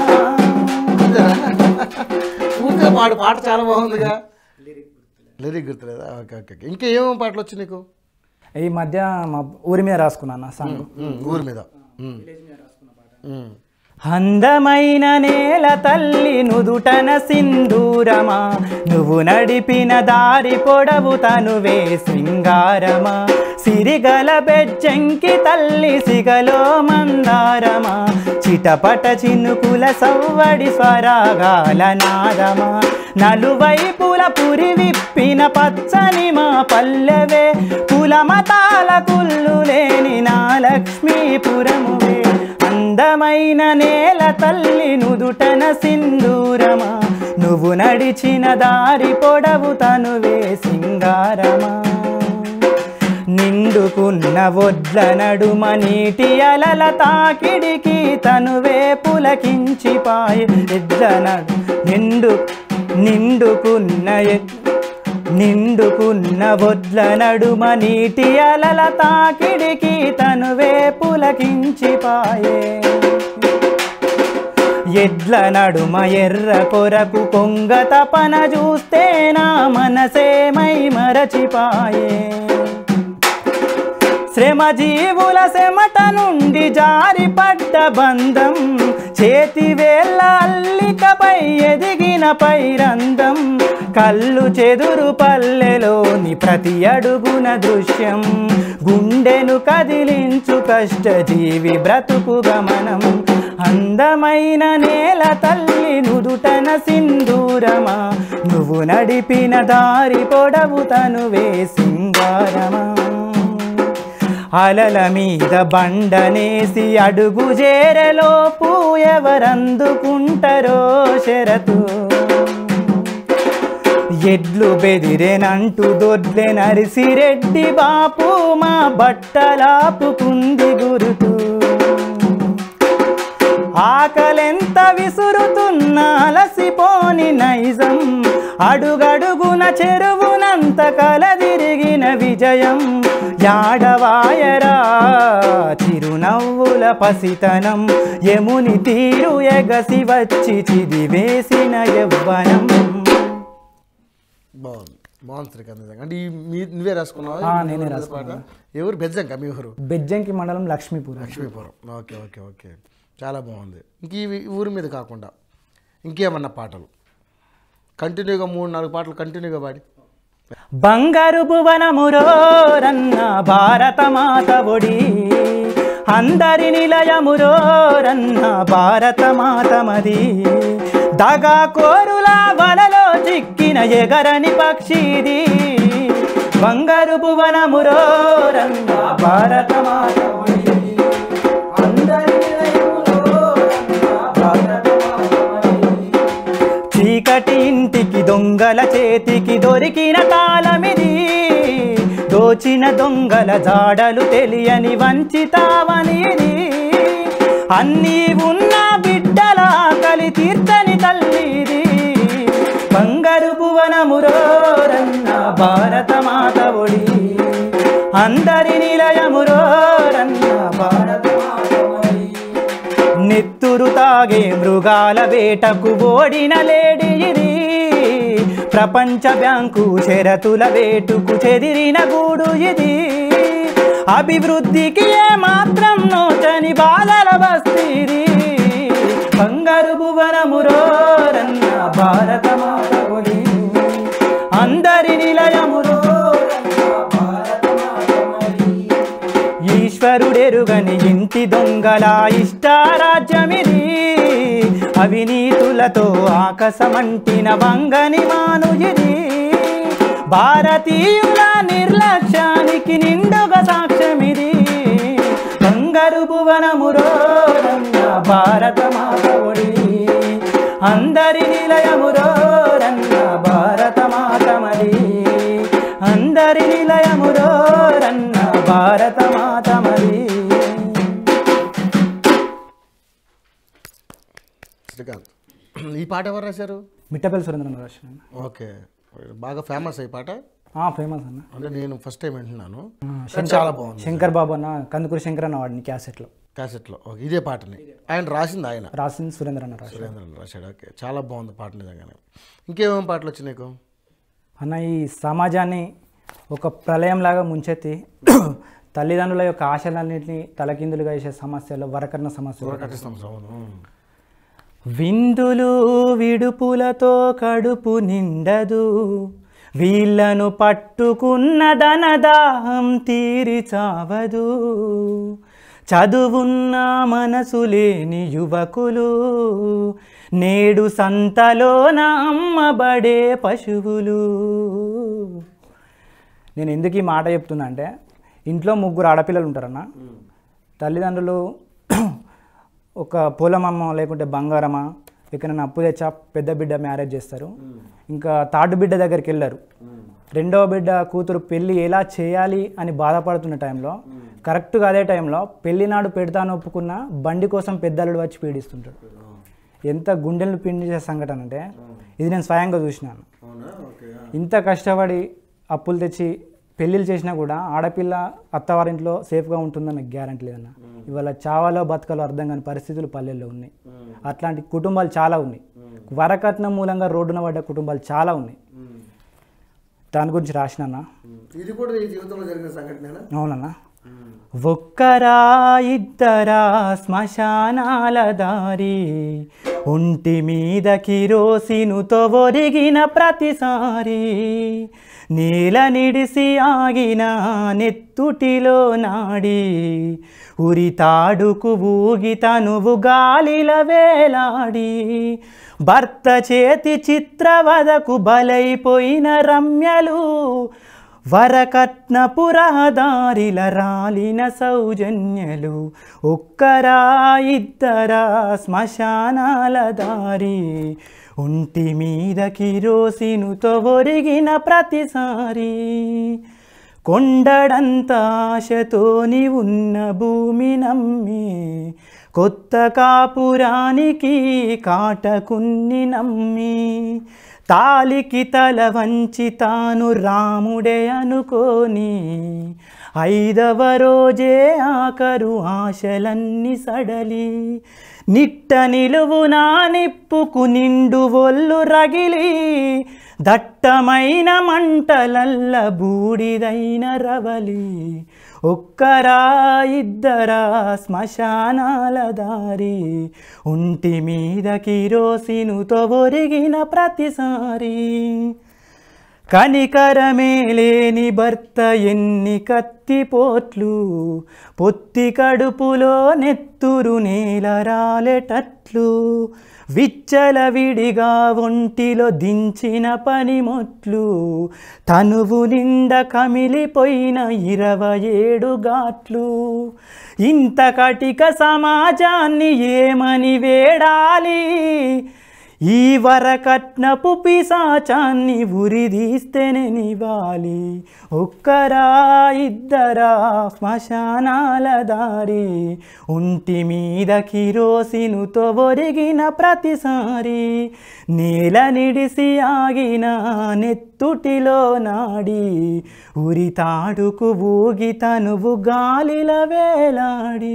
ఊరికే పాడు పాట చాలా బాగుందిగా లిరిక్ గుర్తులేదా ఓకే ఓకే ఓకే. ఇంకా ఏమేమి పాటలు వచ్చి నీకు ఈ మధ్య మా ఊరి మీద రాసుకున్నాను సాంగ్ ఉమ్, ఊరి మీద ఉమ్. ఉమ్. అందమైన నేల తల్లి నుదుటన సింధూరమా నువ్వు నడిపిన దారి పొడవు తనువే శృంగారమా సిరిగల బెజ్జంకి తల్లి సిగలో మందారమా చిటపట చినుకుల సవ్వడి స్వరాగాల నాదమా నలువైపుల పురి విప్పిన పచ్చని మా పల్లెవే కుల మతాల కుల్లు లేని నా లక్ష్మీపురమువే అందమైన నేల తల్లి నుదుటన సింధూరమా నువ్వు నడిచిన దారి పొడవు తనువే సింగారమా నిండుకున్న వడ్ల నడుమ నీటి అలల తాకిడికి తనువే పులకించిపాయ ఎడ్ల నడు నిండు నిండుకున్న ఎడ్ నిండుకున్న వడ్ల నడుమ నీటి అలల తాకిడికి తనువే పులకించిపాయే ఎడ్ల నడుమ ఎర్ర కొరకు కొంగ తపన చూస్తే నా మనసేమై మరచిపాయే శ్రమ జీవుల శమట నుండి జారిపడ్డ బంధం చేతి వేళ్ళ అల్లికపై ఎదిగిన పైరందం కళ్ళు చెదురు పల్లెలోని ప్రతి అడుగున దృశ్యం గుండెను కదిలించు కష్టజీవి బ్రతుకు గమనం అందమైన నేల తల్లి నుదుటన సింధూరమా నువ్వు నడిపిన దారి పొడవు తనువే సింగారమా అలల మీద బండనేసి అడుగు చేరలోపు ఎవరందుకుంటారో షరతు ఎడ్లు బెదిరేనంటూ దొడ్లే నరిసిరెడ్డి బాపు మా బట్టలాపుకుంది గురుతు ఆకలెంత విసురుతున్నా అలసిపోని నైజం అడుగడుగున చెరువునంత కలదిరిగిన విజయం యాడవాయరా చిరునవ్వుల పసితనం యముని తీరు ఎగసి వచ్చి చిదివేసిన యవ్వనం బాగుంది బాగుంది శ్రీకాంత్ నిజంగా అంటే ఈ మీ నువ్వే రాసుకున్నావా ఆ, నేనే ఈ రాసుకున్నాను. పాట ఎవరు బెజ్జంక మీ ఊరు బెజ్జంకి మండలం Lakshmipuram Lakshmipuram okay okay okay చాలా బాగుంది ఇంక ఈ ఈ ఊరి మీద కాకుండా ఇంకేమన్నా పాటలు కంటిన్యూగా మూడు నాలుగు పాటలు కంటిన్యూగా పాడి బంగారు భువనమురోరన్న భారత మాత ఒడి అందరి నిలయమురోరన్న భారత మాతమది దగా కోరుల వలలో చిక్కిన ఎగరని పక్షిది బంగారు భువనమురోరన్న భారత మాత ఒడి అందరి నిలయమురోరన్న భారత మాతమది చీకటి ఇంటికి దొంగల చేతికి దొరికిన కాలమిది దోచిన దొంగల జాడలు తెలియని వంచితావనిది అన్నీ ఉన్న బిడ్డల ఆకలి తీర్చని తల్లిది బంగారు భువనమురోరన్న భారత మాత ఒడి అందరి నిలయమురోరన్న భారత మాత ఒడి నెత్తురు తాగే మృగాల వేటకు ఓడిన లేడి ఇది ప్రపంచ బ్యాంకు షరతుల వేటుకు చెదిరిన గూడు ఇది అభివృద్ధికి ఏ మాత్రం నోచని బాధల బస్తీది బంగారు భువనమురోరన్న భారత మాత ఒడి అందరి నిలయమురోరన్న భారత మాత మరి. ఈశ్వరుడెరుగని ఇంటి దొంగల ఇష్టారాజ్యమిది అవినీతులతో ఆకాశమంటిన వంగని మాను ఇది భారతీయుల నిర్లక్ష్యానికి నిండుగా సాక్ష్యమిది బంగారు భువనమురోరన్న భారత మాత ఒడి అందరి నిలయమురోరన్న భారత మాతమది అందరి నిలయమురోరన్న భారత మాతమది శ్రీకాంత్ ఈ పాట ఎవరు రాశారు మిట్టపల్లి సురేంద్రన్ రాసిన ఓకే బాగా ఫేమస్ ఈ పాట ఫేమస్ అన్న అంటే నేను ఫస్ట్ టైం వింటున్నాను ఆ, కానీ చాలా బాగుంది శంకర్ బాబు అన్న కందుకూరి శంకర్ అన్న వాడిని క్యాసెట్లో క్యాసెట్లో ఓకే ఇదే పాటని ఆయన రాసింది ఆయన రాసింది సురేంద్ర అన్న రాసిన సురేంద్రన్ రాశాడు ఓకే చాలా బాగుంది పాట నిజంగానే ఇంకేమేమి పాటలు వచ్చాయి నీకు అన్న ఈ సమాజాన్ని ఒక ప్రళయంలాగా ముంచెత్తి తల్లిదండ్రుల యొక్క ఆశలన్నింటినీ తలకిందులుగా చేసే సమస్యలు వరకట్న సమస్యలు కట్టిస్తాం సౌండ్ విందులు విడుపులతో కడుపు నిండదు వీళ్ళను పట్టుకున్న ధనదాహం తీరి చావదు చదువున్న మనసు లేని యువకులు నేడు సంతలోన అమ్మబడే పశువులు నేను ఎందుకు ఈ మాట చెప్తున్నా అంటే ఇంట్లో ముగ్గురు ఆడపిల్లలు ఉంటారన్న తల్లిదండ్రులు ఒక పొలమమ్మ లేకుంటే బంగారమా ఎక్కడైనా అప్పు తెచ్చా పెద్ద బిడ్డ మ్యారేజ్ చేస్తారు ఇంకా తాడు బిడ్డ దగ్గరికి వెళ్ళారు రెండవ బిడ్డ కూతురు పెళ్ళి ఎలా చేయాలి అని బాధపడుతున్న టైంలో కరెక్ట్గా అదే టైంలో పెళ్లి నాడు పెడతాను ఒప్పుకున్న బండి కోసం పెద్దలుడు వచ్చి పీడిస్తుంటాడు ఎంత గుండెలను పిండిచే సంఘటన అంటే ఇది నేను స్వయంగా చూసినాను అవునా ఓకే ఇంత కష్టపడి అప్పులు తెచ్చి పెళ్ళిళ్ళు చేసినా కూడా ఆడపిల్ల అత్తవారింట్లో సేఫ్గా ఉంటుందన్న గ్యారంటీ లేదన్న ఇవాళ చావాలో బతకాలో అర్థం కాని పరిస్థితులు పల్లెల్లో ఉన్నాయి అట్లాంటి కుటుంబాలు చాలా ఉన్నాయి వరకట్నం మూలంగా రోడ్డున పడ్డ కుటుంబాలు చాలా ఉన్నాయి దాని గురించి రాసినన్నా ఇది కూడా నీ జీవితంలో జరిగిన సంఘటన అవునన్నా ఒక్కరా ఇద్దరా శ్మశానాల దారి ఒంటి మీద కిరోసినుతో ఒరిగిన ప్రతిసారి నేల నిడిసి ఆగిన నెత్తుటిలో నాడి ఉరి తాడుకు ఊగి తనువు గాలిల వేలాడి భర్త చేతి చిత్రవదకు బలైపోయిన రమ్యలు వరకట్నపు రహదారిల రాలిన సౌజన్యలు ఒక్కరా ఇద్దరా శ్మశానాల దారి ఒంటి మీద కిరోసినుతో ఒరిగిన ప్రతిసారి కొండడంత ఆశతోని ఉన్న భూమి నమ్మి కొత్త కాపురానికి కాటకున్ని నమ్మి తాలికి తల వంచి తాను రాముడే అనుకోని ఐదవ రోజే ఆకరు ఆశలన్నీ సడలి నిట్ట నిలువునా నిప్పుకు నిండు ఒళ్ళు రగిలి దట్టమైన మంటలల్ల బూడిదైన రవలి ఒక్కరా ఇద్దరా శ్మశానాల దారి ఒంటి మీద కిరోసినుతో ఒరిగిన ప్రతిసారి కనికరమే లేని భర్త ఎన్ని కత్తిపోట్లు పొత్తి కడుపులో నెత్తురు నేల రాలేటట్లు విచ్చల విడిగా ఒంటిలో దించిన పనిమొట్లు తనువు నిండ కమిలిపోయిన ఇరవై ఏడు ఘాట్లు ఇంత కటిక సమాజాన్ని ఏమని వేడాలి ఈ వరకట్నపు పిశాచాన్ని ఉరిదీస్తేనే నివాలి ఒక్కరా ఇద్దరా శ్మశానాల దారి ఒంటి మీద కిరోసినుతో ఒరిగిన ప్రతిసారి నేల నిడిసి ఆగిన నెత్తుటిలో నాడి ఉరి తాడుకు ఊగి తనువు గాలిల వేలాడి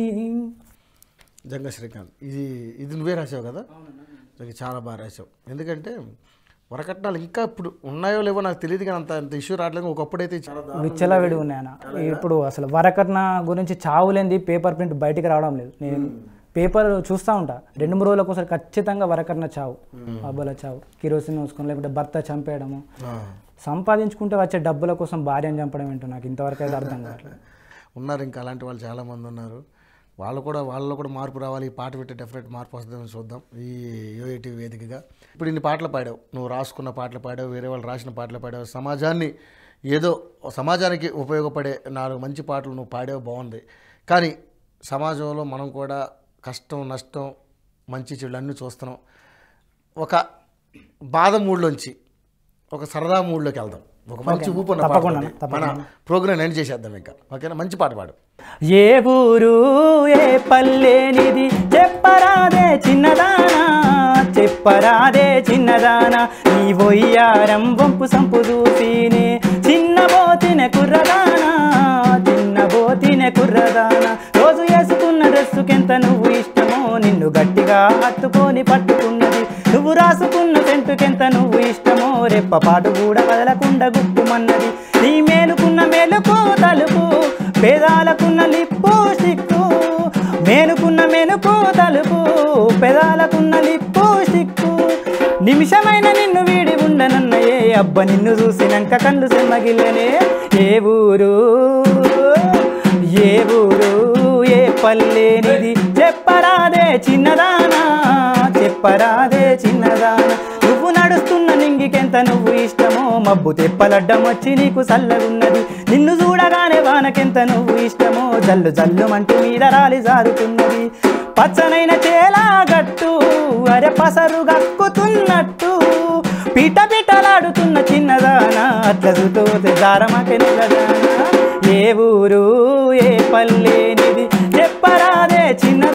జంగ శ్రీకాంత్ ఇది ఇది నువ్వే రాసావు కదా ఇది చాలా బాగా రాసావు ఎందుకంటే వరకట్నాలు ఇంకా ఇప్పుడు ఉన్నాయో లేవో నాకు తెలియదు కానీ అంత అంత ఇష్యూ రావట్లేదు ఒకప్పుడైతే చాలా దా- విచ్చలవిడి ఉన్నాయన ఇప్పుడు అసలు వరకట్న గురించి చావులేంది పేపర్ ప్రింట్ బయటికి రావడం లేదు నేను పేపర్ చూస్తూ ఉంటా రెండు మూడు రోజులకు ఒకసారి ఖచ్చితంగా వరకట్న చావు అబ్బాల చావు కిరోసిన్ వేసుకొని లేకపోతే భర్త చంపేయడము ఆ. సంపాదించుకుంటే వచ్చే డబ్బుల కోసం భార్యను చంపడం ఏంటో నాకు ఇంతవరకు అయితే అర్థం కావట్లేదు ఉన్నారు ఇంకా అలాంటి వాళ్ళు చాలామంది ఉన్నారు వాళ్ళు కూడా వాళ్ళలో కూడా మార్పు రావాలి ఈ పాట పెట్టి డెఫినెట్ మార్పు వస్తుందని చూద్దాం ఈ యోఏటి వేదికగా ఇప్పుడు ఇన్ని పాటలు పాడావు నువ్వు రాసుకున్న పాటలు పాడావు వేరే వాళ్ళు రాసిన పాటలు పాడావు సమాజాన్ని ఏదో సమాజానికి ఉపయోగపడే నాలుగు మంచి పాటలు నువ్వు పాడావు బాగుంది కానీ సమాజంలో మనం కూడా కష్టం నష్టం మంచి చెడు అన్నీ చూస్తున్నాం ఒక బాధ మూడ్లోంచి ఒక సరదా మూడ్లోకి వెళ్దాం ఒక మంచి ఊపున్న పాట తప్పకుండా, పాడి మన ప్రోగ్రామ్ ఎండ్ చేసేద్దాం ఇంకా ఓకేనా మంచి పాట పాడు ఏ ఊరు ఏ పల్లెనిది చెప్పరాదే చిన్నదానా చెప్పరాదే చిన్నదానా నీ వొయ్యారం వంపు సంపు చూసినే చిన్నబోతిన కుర్రదానా చిన్నబోతిన కుర్రదానా రోజు వేసుకున్న డ్రెస్సుకెంత నువ్వు ఇష్టమో నిన్ను గట్టిగా హత్తుకొని పట్టుకున్నది నువ్వు రాసుకున్న సెంటుకెంత నువ్వు ఇష్టమో రెప్పపాటు కూడా కదలకుండా గుప్పుమన్నది నీ మేలుకున్న మేలుకు తలుపు పేదాలకున్న లిప్పు సిక్కు మేలుకున్న మెనుకు తలుపు పెదాలకున్న లిప్పు సిక్కు నిమిషమైన నిన్ను వీడి ఉండనన్నయే అబ్బ నిన్ను చూసినాక కళ్ళు సెమ్మగిల్లనే ఏ ఊరు ఏ ఊరు ఏ పల్లెనిది చెప్పరాదే చిన్నదానా చెప్పరాదే చిన్నదానా నువ్వు నడుస్తున్న నింగికెంత నువ్వు ఇష్టమో మబ్బు తెప్పలడ్డం వచ్చి నీకు చల్లగున్నది నిన్ను చూడగానే వానకెంత నువ్వు ఇష్టమో జల్లు జల్లు మంటూ మీద రాలి జారుతున్నది పచ్చనైన చేలా గట్టు అరె పసరు గక్కుతున్నట్టు పిట పిటలాడుతున్న చిన్నదానా అట్ల చూతోతే జారమాకే నిలదానా ఏ ఊరు ఏ పల్లెని